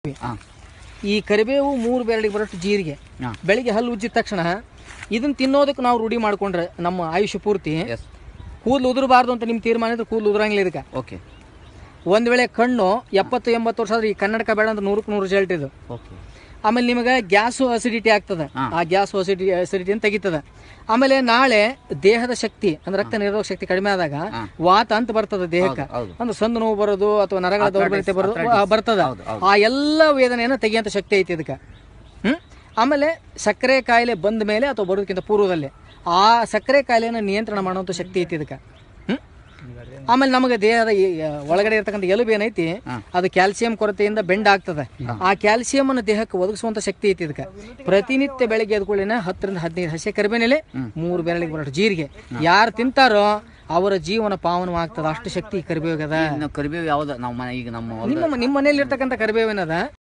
ಹಾ ಈ ಕರಿಬೇವು ಮೂರು ಬೆರಳಿಗೆ ಬರೋಷ್ಟು ಜೀರಿಗೆ ಹಾ. ಬೆಳಿಗ್ಗೆ ಹಲ್ಲು ಉಜ್ಜಿದ ತಕ್ಷಣ ಇದನ್ನ ತಿನ್ನೋದಕ್ಕೆ ನಾವು ರೂಢಿ ಮಾಡ್ಕೊಂಡ್ರೆ ನಮ್ಮ ಆಯುಷ್ಯ ಪೂರ್ತಿ ಎಸ್ ಕೂದಲು ಉದುರಬಾರ್ದು ಅಂತ ನಿಮ್ಮ ತೀರ್ಮಾನ ಇದ್ರೆ ಕೂದಲು ಉದುರಂಗಿಲ್ಲ ಇದಕ್ಕೆ ಓಕೆ ಒಂದ್ ವೇಳೆ ಕಣ್ಣು ಎಪ್ಪತ್ತು ಎಂಬತ್ತು ವರ್ಷ ಆದ್ರೆ ಈ ಕನ್ನಡಕ ಬೇಡ ಅಂತ ನೂರಕ್ಕೆ ನೂರು ರಿಸಲ್ಟ್ ಇದು ಓಕೆ ಆಮೇಲೆ ನಿಮಗೆ ಗ್ಯಾಸು ಅಸಿಡಿಟಿ ಆಗ್ತದೆ ಹಾ. ಆ ಗ್ಯಾಸ್ ಅಸಿಡಿಟಿ ಅಸಿಡಿಟಿ ಅಂತ ತೆಗಿತದೆ ಆಮೇಲೆ ನಾಳೆ ದೇಹದ ಶಕ್ತಿ ಅಂದ್ರೆ ರಕ್ತ ನಿರೋಧಕ ಶಕ್ತಿ ಕಡಿಮೆ ಆದಾಗ ಹಾ. ವಾತ ಅಂತ ಬರ್ತದೆ ದೇಹಕ್ಕೆ ಹೌದು ಅಂದ್ರೆ ಸಂದು ನೋವು ಬರೋದು ಅಥವಾ ನರಗಳ ದೌರ್ಬಲ್ಯತೆ ಬರೋದು ಆ, ಬರ್ತದ ಹೌದು, ಹೌದು. ಆ ಎಲ್ಲ ವೇದನೆಯನ್ನು ತೆಗಿಯಂತ ಶಕ್ತಿ ಐತಿ ಇದಕ್ಕೆ ಹ್ಮ್ ಆಮೇಲೆ ಸಕ್ಕರೆ ಕಾಯಿಲೆ ಬಂದ ಮೇಲೆ ಅಥವಾ ಬರೋದಕ್ಕಿಂತ ಪೂರ್ವದಲ್ಲಿ ಆ ಸಕ್ಕರೆ ಕಾಯಿಲೆಯನ್ನು ನಿಯಂತ್ರಣ ಮಾಡುವಂಥ ಶಕ್ತಿ ಐತಿ ಇದಕ್ಕೆ ಹ್ಮ್ ಆಮೇಲೆ ನಮಗೆ ದೇಹದ ಈ, ಆ, ಒಳಗಡೆ ಇರ್ತಕ್ಕಂಥ ಎಲುಬು ಏನೈತಿ ಹಾ. ಅದು ಕ್ಯಾಲ್ಸಿಯಂ ಕೊರತೆಯಿಂದ ಬೆಂಡ್ ಆಗ್ತದೆ ಆ ಕ್ಯಾಲ್ಸಿಯಂ ಅನ್ನು ದೇಹಕ್ಕೆ ಒದಗಿಸುವಂತ ಶಕ್ತಿ ಐತಿ ಇದಕ್ಕೆ ಪ್ರತಿನಿತ್ಯ ಬೆಳಗ್ಗೆ ಎದ್ಕೊಳ್ಳಿನ ಹತ್ತರಿಂದ ಹದಿನೈದು ಹಸಿ ಕರಿಬೇನೆಲೆ ಮೂರು ಬೆರಳಿಗೆ ಬರೋಷ್ಟು ಜೀರಿಗೆ ಯಾರು ತಿಂತಾರೋ ಅವರ ಜೀವನ ಪಾವನವಾಗ್ತದ ಅಷ್ಟು ಶಕ್ತಿ ಕರಿಬೇವು ಅದ ಇನ್ನು ಕರಿಬೇವು ಯಾವ್ದು ನಾವು ಮನೆ ಈಗ ನಮ್ಮ ಹೊಲ್ದ- ನಿಮ್ಮ ನಿಮ್ಮ ಮನೆಯಲ್ಲಿ ಇರ್ತಕ್ಕಂಥ ಕರಿಬೇವಿನದ